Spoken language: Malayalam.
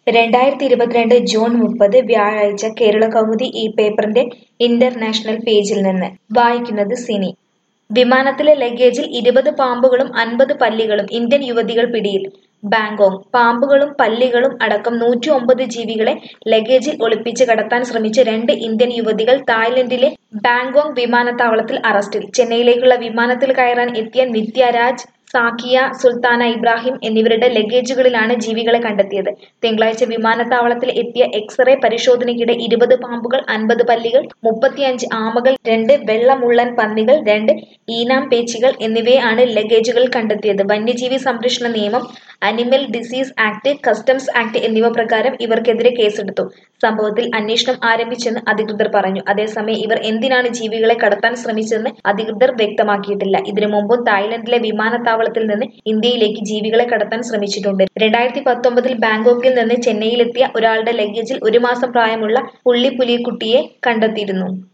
രണ്ടായിരത്തി ഇരുപത്തിരണ്ട് ജൂൺ മുപ്പത് വ്യാഴാഴ്ച കേരള കൗമുദി ഈ പേപ്പറിന്റെ ഇന്റർനാഷണൽ പേജിൽ നിന്ന് വായിക്കുന്നത് സിനി വിമാനത്തിലെ ലഗേജിൽ ഇരുപത് പാമ്പുകളും അൻപത് പല്ലികളും ഇന്ത്യൻ യുവതികൾ പിടിയിൽ ബാങ്കോക്ക് പാമ്പുകളും പല്ലികളും അടക്കം നൂറ്റി ഒമ്പത് ജീവികളെ ലഗേജിൽ ഒളിപ്പിച്ച് കടത്താൻ ശ്രമിച്ച രണ്ട് ഇന്ത്യൻ യുവതികൾ തായ്ലൻഡിലെ ബാങ്കോക്ക് വിമാനത്താവളത്തിൽ അറസ്റ്റിൽ ചെന്നൈയിലേക്കുള്ള വിമാനത്തിൽ കയറാൻ എത്തിയ നിത്യരാജ് സാക്കിയ സുൽത്താന ഇബ്രാഹിം എന്നിവരുടെ ലഗേജുകളിലാണ് ജീവികളെ കണ്ടെത്തിയത് തിങ്കളാഴ്ച വിമാനത്താവളത്തിൽ എത്തിയ എക്സ്റേ പരിശോധനയ്ക്കിടെ ഇരുപത് പാമ്പുകൾ അൻപത് പല്ലികൾ മുപ്പത്തിയഞ്ച് ആമകൾ രണ്ട് വെള്ളമുള്ളൻ പന്നികൾ രണ്ട് ഈനാം പേച്ചികൾ എന്നിവയാണ് ലഗേജുകളിൽ കണ്ടെത്തിയത് വന്യജീവി സംരക്ഷണ നിയമം animal disease act customs act എന്നിവ പ്രകാരം ഇവർക്കെതിരെ കേസെടുത്തു സംഭവത്തിൽ അന്വേഷണം ആരംഭിച്ചെന്ന് അധികൃതർ പറഞ്ഞു അതേസമയം ഇവർ എന്തിനാണ് ജീവികളെ കടത്താൻ ശ്രമിച്ചതെന്ന് അധികൃതർ വ്യക്തമാക്കിയിട്ടില്ല ഇതിനു മുമ്പും തായ്ലൻഡിലെ വിമാനത്താവളത്തിൽ നിന്ന് ഇന്ത്യയിലേക്ക് ജീവികളെ കടത്താൻ ശ്രമിച്ചിട്ടുണ്ട് രണ്ടായിരത്തി പത്തൊമ്പതിൽ ബാങ്കോക്കിൽ നിന്ന് ചെന്നൈയിലെത്തിയ ഒരാളുടെ ലഗേജിൽ ഒരു മാസം പ്രായമുള്ള പുള്ളിപ്പുലിക്കുട്ടിയെ കണ്ടെത്തിയിരുന്നു